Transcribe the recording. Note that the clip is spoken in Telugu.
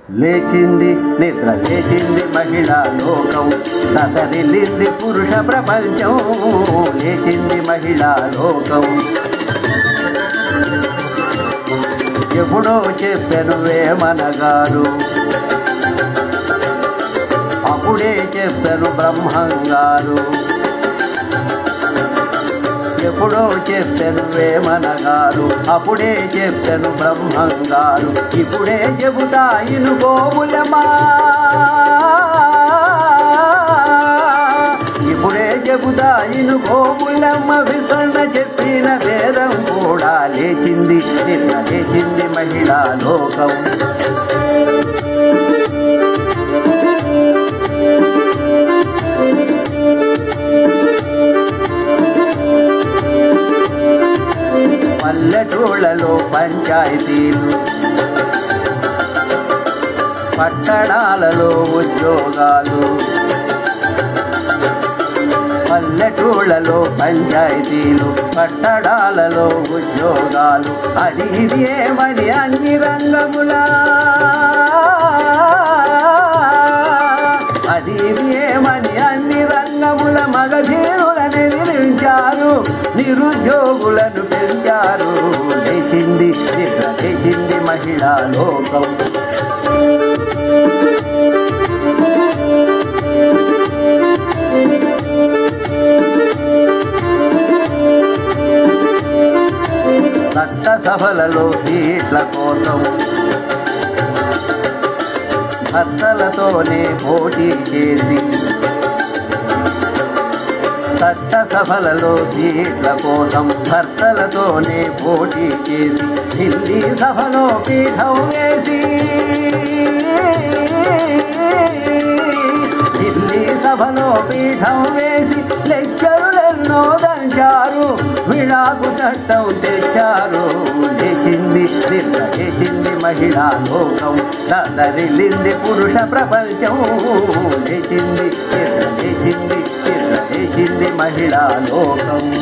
లేచింది నిద్ర లేచింది మహిళా లోకం కదలిల్లింది పురుష ప్రపంచం లేచింది మహిళా లోకం ఎప్పుడో చెప్పెను వేమనగారు అప్పుడే చెప్పెను బ్రహ్మంగారు ఎప్పుడో చెప్పెను వేమనగారు అప్పుడే చెప్పెను బ్రహ్మంగారు ఇప్పుడే చెబుతా ఇనుగోములమా ఇప్పుడే చెబుతా ఇనుగోములమ్మ విసన్న చెప్పిన వేదం కూడా లేచింది నిద్ర లేచింది మహిళా లోకం పల్లెటూళ్ళలో పంచాయతీలు పట్టణాలలో ఉద్యోగాలు పల్లెటూళ్ళలో పంచాయతీలు పట్టణాలలో ఉద్యోగాలు అది ఇది ఏమని అన్ని రంగములా అది ఇది ఏమని అన్ని రంగముల మగధీరులను నిలించారు నిరుద్యోగులను పెంచారు లేచింది నిద్ర లేచింది మహిళా లోకం చట్టసభలలో సీట్ల కోసం భర్తలతోనే పోటీ చేసి చట్టసభలలో సీట్ల కోసం భర్తలతోనే పోటీ చేసి ఢిల్లీ సభలో పీఠం వేసి ఢిల్లీ సభలో పీఠం వేసి లెక్కరులెన్నో దంచారు విడాకు చట్టం తెచ్చారు లేచింది నిద్ర లేచింది మహిళా లోకం దరిల్లింది పురుష ప్రపంచం లేచింది నిద్ర లేచింది నిద్ర లేచింది మహిళా లోకం